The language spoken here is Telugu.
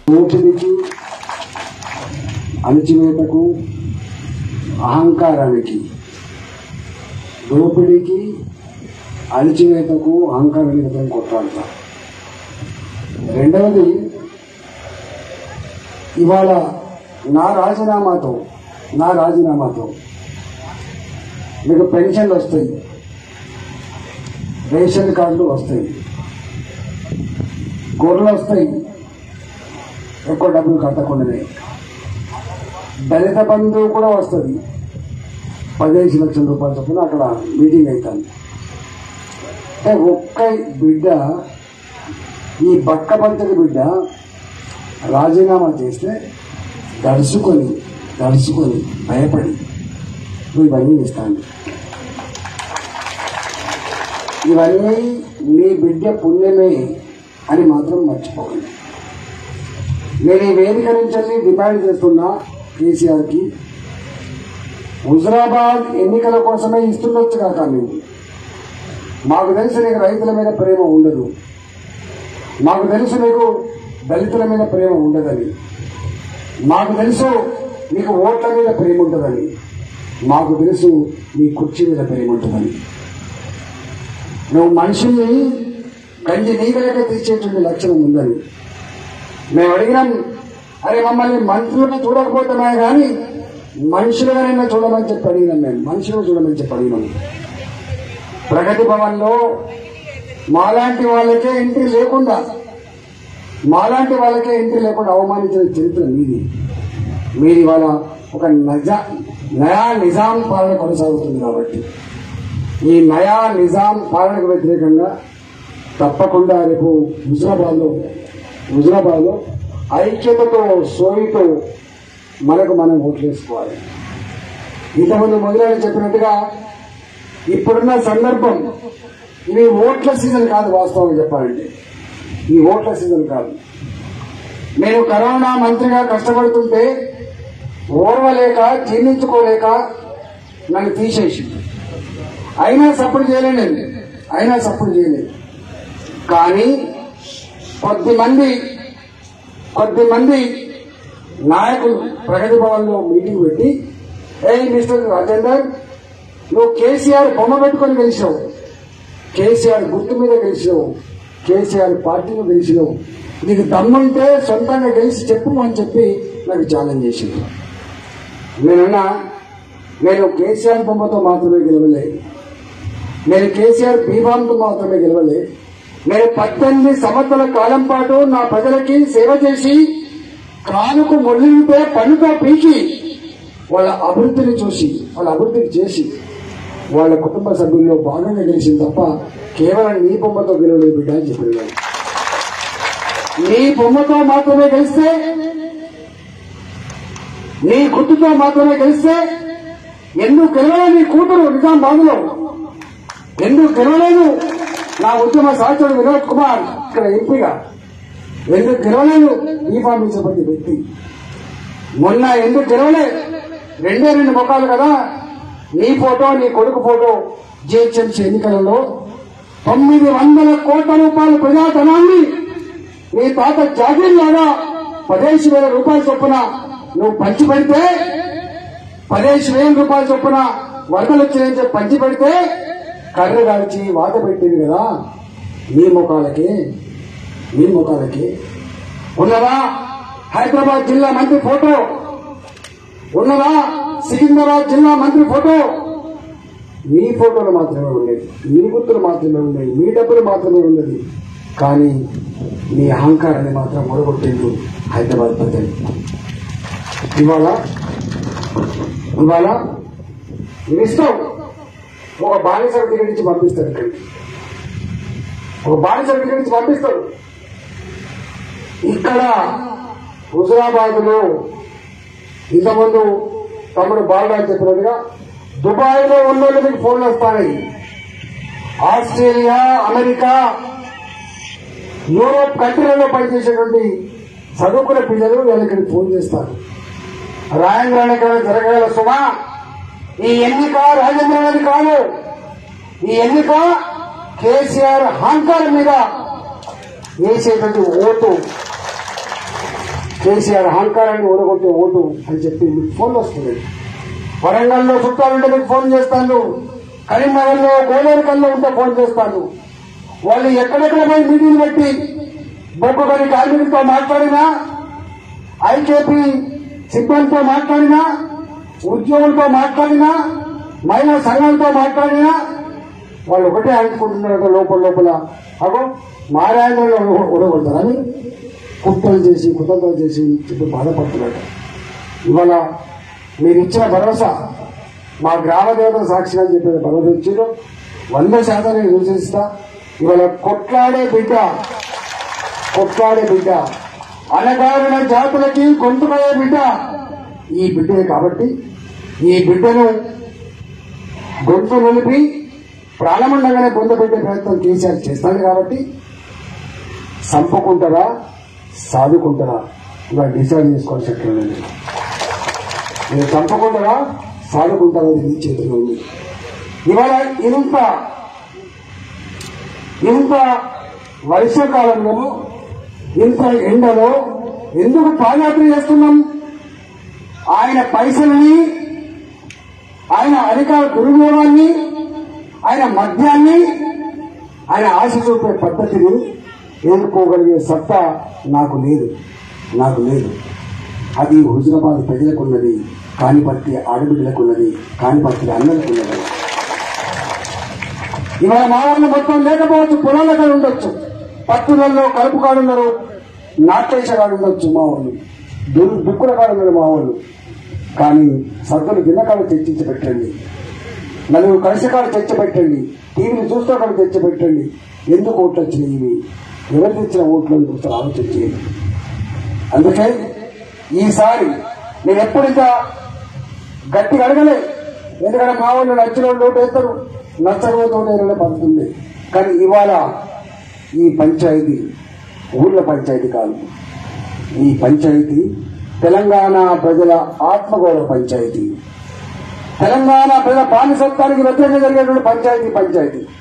దోపిడికి అణచివేతకు అహంకారానికి దోపిడీకి అణచివేతకు అహంకారానికి కొట్లాడతాం రెండవది ఇవాళ నా రాజీనామాతో నా రాజీనామాతో మీకు పెన్షన్లు వస్తాయి రేషన్ కార్డులు వస్తాయి గొర్రెలు వస్తాయి ఎక్కువ డబ్బులు కట్టకుండానే దళిత బంధువు కూడా వస్తుంది పదిహేను లక్షల రూపాయల చొప్పున అక్కడ మీటింగ్ అవుతాను అంటే ఒక్క బిడ్డ ఈ బక్క పంచని బిడ్డ రాజీనామా చేస్తే దడుచుకొని దడుచుకొని భయపడి నువ్వు ఇవన్నీ ఇస్తాను ఇవన్నీ మీ బిడ్డ పుణ్యమే అని మాత్రం మర్చిపోకండి నేను ఈ వేదిక నుంచి డిమాండ్ చేస్తున్నా కేసీఆర్కి హుజరాబాద్ ఎన్నికల కోసమే ఇస్తుండొచ్చు కాక నువ్వు మాకు తెలుసు నీకు రైతుల మీద ప్రేమ ఉండదు మాకు తెలుసు నీకు దళితుల మీద ప్రేమ ఉండదని మాకు తెలుసు నీకు ఓట్ల మీద ప్రేమ ఉంటుందని మాకు తెలుసు నీ కుర్చీ మీద ప్రేమ ఉంటుందని నువ్వు మనుషుల్ని గంజి నీగలేక తీసేటువంటి లక్షణం ఉందని మేము అడిగినాం అరే మమ్మల్ని మంత్రులను చూడకపోతామే కానీ మనుషులుగానైనా చూడమని చెప్పి అడిగినాం మేము మనుషులను చూడమని చెప్పి అడిగినాం ప్రగతి భవన్లో మాలాంటి వాళ్ళకే ఎంట్రీ లేకుండా మాలాంటి వాళ్ళకే ఎంట్రీ లేకుండా అవమానించిన చరిత్ర మీది మీరు ఇవాళ ఒక నజా నయా నిజాం పాలన కొనసాగుతుంది కాబట్టి ఈ నయా నిజాం పాలనకు వ్యతిరేకంగా తప్పకుండా రేపు హుజరాబాద్లో హుజరాబాద్లో ఐక్యతతో సోయితో మనకు మనం ఓట్లు వేసుకోవాలి ఇంతకుముందు మొదలైన చెప్పినట్టుగా ఇప్పుడున్న సందర్భం ఇది ఓట్ల సీజన్ కాదు వాస్తవంగా చెప్పాలంటే ఈ ఓట్ల సీజన్ కాదు నేను కరోనా మంత్రిగా కష్టపడుతుంటే ఓర్వలేక జీర్ణించుకోలేక నన్ను తీసేసి అయినా సపోర్ట్ చేయలేదు నేను అయినా సపోర్ట్ చేయలేదు కానీ కొద్ది మంది కొద్ది మంది నాయకులు ప్రగతి భవన్లో మీటింగ్ పెట్టి ఏ మిస్టర్ రాజేందర్ నువ్వు కేసీఆర్ బొమ్మ పెట్టుకొని గెలిచావు కేసీఆర్ గుర్తు మీద గెలిచినావు కేసీఆర్ పార్టీలో గెలిచినావు నీకు దమ్ముంటే సొంతంగా గెలిచి చెప్పు అని చెప్పి నాకు ఛాలెంజ్ చేసింది నేనన్నా నేను కేసీఆర్ బొమ్మతో మాత్రమే గెలవలే నేను కేసీఆర్ బీఫామ్తో మాత్రమే గెలవలే నేను పద్దెనిమిది సంవత్సరాల కాలం పాటు నా ప్రజలకి సేవ చేసి కానుకు ముళ్ళితే పనుతో పీకి వాళ్ళ అభివృద్ధిని చూసి వాళ్ళ అభివృద్ధిని చేసి వాళ్ళ కుటుంబ సభ్యుల్లో భాగంగా గెలిచింది తప్ప కేవలం నీ బొమ్మతో గెలవలేదు బిడ్డ అని చెప్పాను నీ బొమ్మతో మాత్రమే గెలిస్తే నీ గుర్తుతో మాత్రమే గెలిస్తే ఎందుకు గెలవలేదు నీ కూతురు నిజామాబాద్లో ఎందుకు గెలవలేదు నా ఉద్యమ సహచరుడు వినోద్ కుమార్ ఇక్కడ ఎంపీగా ఎందుకు గెలవలేదు బీఫామ్ ఇచ్చినటువంటి వ్యక్తి మొన్న ఎందుకు గెలవలే రెండే రెండు ముఖాలు కదా నీ ఫోటో నీ కొడుకు ఫోటో జిహెచ్ఎంసీ ఎన్నికలలో తొమ్మిది వందల కోట్ల రూపాయల ప్రజాధనాన్ని నీ తాత జాగీర్ లాగా పదిహేను వేల రూపాయల చొప్పున నువ్వు పంచి పెడితే పదిహేను వేల రూపాయల చొప్పున వరదలు వచ్చాయని చెప్పి పంచి పెడితే కర్ర కాల్చి వాత పెట్టింది కదా నీ ముఖాలకి నీ ముఖాలకి ఉన్నదా హైదరాబాద్ జిల్లా మంత్రి ఫోటో ఉన్నదా సికింద్రాబాద్ జిల్లా మంత్రి ఫోటో మీ ఫోటోలు మాత్రమే ఉండేది మీ గుర్తులు మాత్రమే ఉండేవి మీ డబ్బులు మాత్రమే ఉన్నది కానీ మీ అహంకారాన్ని మాత్రం మొడగొట్టిండు హైదరాబాద్ ప్రజలు ఇవాళ ఇవాళ మీ ఇష్టం ఒక బానిస టికెట్ ఇచ్చి పంపిస్తారు ఇక్కడికి ఒక బానిస టికెట్ ఇచ్చి పంపిస్తారు ఇక్కడ హుజరాబాద్ లో ఇంతకుముందు తమ్ముడు బాలరాజు చెప్పినట్టుగా దుబాయ్ లో ఉన్న వాళ్ళు మీకు ఫోన్లు వస్తాయి ఆస్ట్రేలియా అమెరికా యూరోప్ కంట్రీలలో పనిచేసేటువంటి చదువుకున్న పిల్లలు వీళ్ళకి ఇక్కడికి ఫోన్ చేస్తారు రాయంద్రాన్ని జరగగల సుమా ఈ ఎన్నిక రాజేంద్రనాథ్ కాదు ఈ ఎన్నిక కేసీఆర్ అహంకారం మీద వేసేటువంటి ఓటు కేసీఆర్ అహంకారాన్ని ఓడగొట్టే ఓటు అని చెప్పి మీకు ఫోన్లు వస్తున్నాయి వరంగల్లో చుట్టాలుంటే మీకు ఫోన్ చేస్తాను కరీంనగర్లో గోదావరికల్లో ఉంటే ఫోన్ చేస్తాను వాళ్ళు ఎక్కడెక్కడ పోయి మీటింగ్ పెట్టి బొగ్గు గని కార్మికులతో మాట్లాడినా ఐకేపీ సిబ్బందితో మాట్లాడినా ఉద్యోగులతో మాట్లాడినా మహిళా సంఘాలతో మాట్లాడినా వాళ్ళు ఒకటే అనుకుంటున్నారు లోపల లోపల అగో మారాయణలో ఉడగొడతారని కుట్రలు చేసి కుతంత్రాలు చేసి చెప్పి బాధపడుతున్నారు ఇవాళ మీరు ఇచ్చిన భరోసా మా గ్రామ దేవతల సాక్షిగా చెప్పిన భరోసా ఇచ్చిండ్రు వంద శాతం నేను విశ్వసిస్తా ఇవాళ కొట్లాడే బిడ్డ కొట్లాడే బిడ్డ అనగారిన జాతులకి గొంతుకయ్యే బిడ్డ ఈ బిడ్డే కాబట్టి ఈ బిడ్డను గొంతు నిలిపి ప్రాణమండగానే పొందబెట్టే ప్రయత్నం కేసీఆర్ చేస్తాను కాబట్టి చంపుకుంటారా సాదుకుంటారా ఇవాళ డిసైడ్ చేసుకోవాల్సి లేదు మీరు చంపకుంటారా సాదుకుంటారా ఇది మీ చేతిలో ఉంది ఇవాళ ఇంత ఇంత వర్షాకాలంలో ఇంత ఎండలో ఎందుకు పాదయాత్ర చేస్తున్నాం ఆయన పైసల్ని ఆయన అధికార దుర్వినియోగాన్ని ఆయన మద్యాన్ని ఆయన ఆశ చూపే పద్ధతిని ఎదుర్కోగలిగే సత్తా నాకు లేదు నాకు లేదు అది హుజరాబాద్ ప్రజలకున్నది కానిపర్తి ఆడబిడ్డలకున్నది కానిపర్తి అన్నలకున్నది ఇవాళ మా వాళ్ళు మొత్తం లేకపోవచ్చు పొలాల కాడ ఉండొచ్చు పత్తులలో కలుపు కాడున్నారు నాటేశ కాడు ఉండొచ్చు మా వాళ్ళు దు- దుక్కుల కాడు ఉన్నారు మా వాళ్ళు కానీ సద్దులు గిన్నకాలు తెచ్చించి పెట్టండి నలుగురు కలిసికాలు తెచ్చిపెట్టండి టీవీని చూస్తూ కాదు తెచ్చిపెట్టండి ఎందుకు ఓట్లు వచ్చినాయి ఇవి ఎవరు తెచ్చిన ఓట్లు అని ఒకసారి ఆలోచన చేయండి అందుకే ఈసారి నేను ఎప్పుడు ఇంకా గట్టిగా అడగలే ఎందుకంటే మా వాళ్ళు నచ్చిన వాళ్ళు ఓటు వేస్తారు నచ్చకపోతే ఓటు వేరే పద్ధతి ఉంది కానీ ఇవాళ ఈ పంచాయతీ ఊళ్ళ పంచాయతీ కాదు ఈ పంచాయతీ తెలంగాణ ప్రజల ఆత్మగౌరవ పంచాయతీ తెలంగాణ ప్రజల బానిసత్వానికి వ్యతిరేకంగా జరిగేటువంటి పంచాయతీ పంచాయతీ